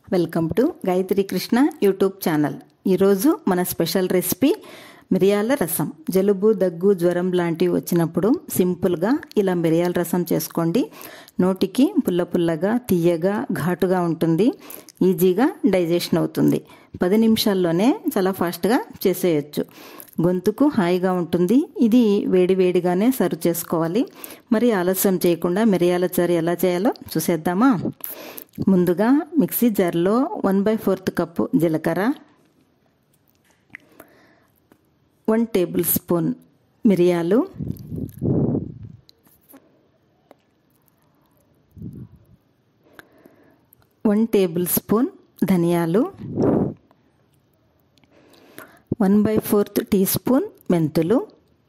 welcome to Gayatri Krishna YouTube channel ఈరోజు మన special recipe మిరియాల రసం జలుబు దగ్గు జ్వరం లాంటివి వచ్చినప్పుడు సింపుల్గా ఇలా మిరియాల రసం చేసుకోండి నోటికి పుల్ల పుల్లగా తీయగా ఘాటుగా ఉంటుంది ఈజీగా డైజెషన్ అవుతుంది పది నిమిషాల్లోనే చాలా ఫాస్ట్గా చేసేయచ్చు గొంతుకు హాయిగా ఉంటుంది ఇది వేడి వేడిగానే సర్వ్ చేసుకోవాలి మరి ఆలస్యం చేయకుండా మిరియాల చారు ఎలా చేయాలో చూసేద్దామా ముందుగా మిక్సీ జార్లో వన్ బై ఫోర్త్ కప్పు జీలకర్ర వన్ టేబుల్ స్పూన్ మిరియాలు వన్ టేబుల్ స్పూన్ ధనియాలు one by fourth teaspoon మెంతులు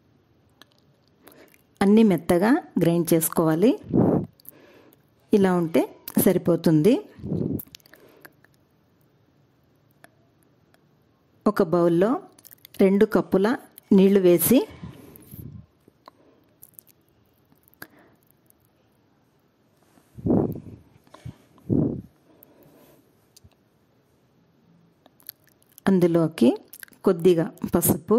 అన్నీ మెత్తగా గ్రైండ్ చేసుకోవాలి ఇలా ఉంటే సరిపోతుంది ఒక బౌల్లో రెండు కప్పుల నీళ్లు వేసి అందులోకి కొద్దిగా పసుపు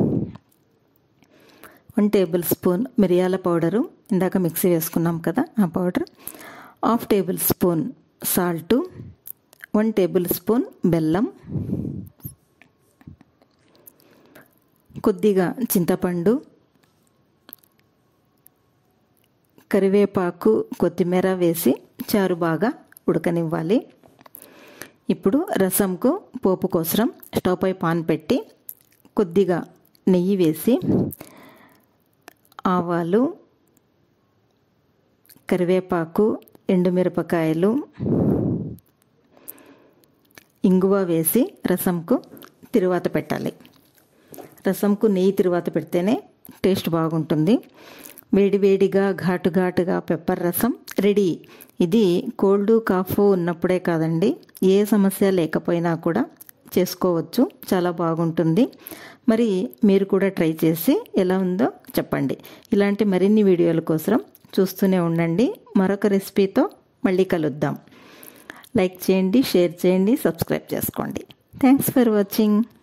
వన్ టేబుల్ స్పూన్ మిరియాల పౌడరు ఇందాక మిక్సీ వేసుకున్నాం కదా ఆ powder half tablespoon salt one tablespoon బెల్లం కొద్దిగా చింతపండు కరివేపాకు కొత్తిమీర వేసి చారు బాగా ఉడకనివ్వాలి ఇప్పుడు రసంకు పోపు కోసం స్టవ్ పై పాన్ పెట్టి కొద్దిగా నెయ్యి వేసి ఆవాలు కరివేపాకు ఎండుమిరపకాయలు ఇంగువ వేసి రసంకు తిరువాత పెట్టాలి రసంకు నెయ్యి తిరువాత పెడితేనే టేస్ట్ బాగుంటుంది వేడి వేడిగా ఘాటు ఘాటుగా పెప్పర్ రసం రెడీ ఇది కోల్డ్ కాఫ్ ఉన్నప్పుడే కాదండి ఏ సమస్య లేకపోయినా కూడా చేసుకోవచ్చు చాలా బాగుంటుంది మరి మీరు కూడా ట్రై చేసి ఎలా ఉందో చెప్పండి ఇలాంటి మరిన్ని వీడియోల కోసం చూస్తూనే ఉండండి మరొక రెసిపీతో మళ్ళీ కలుద్దాం లైక్ చేయండి షేర్ చేయండి సబ్స్క్రైబ్ చేసుకోండి థ్యాంక్స్ ఫర్ వాచింగ్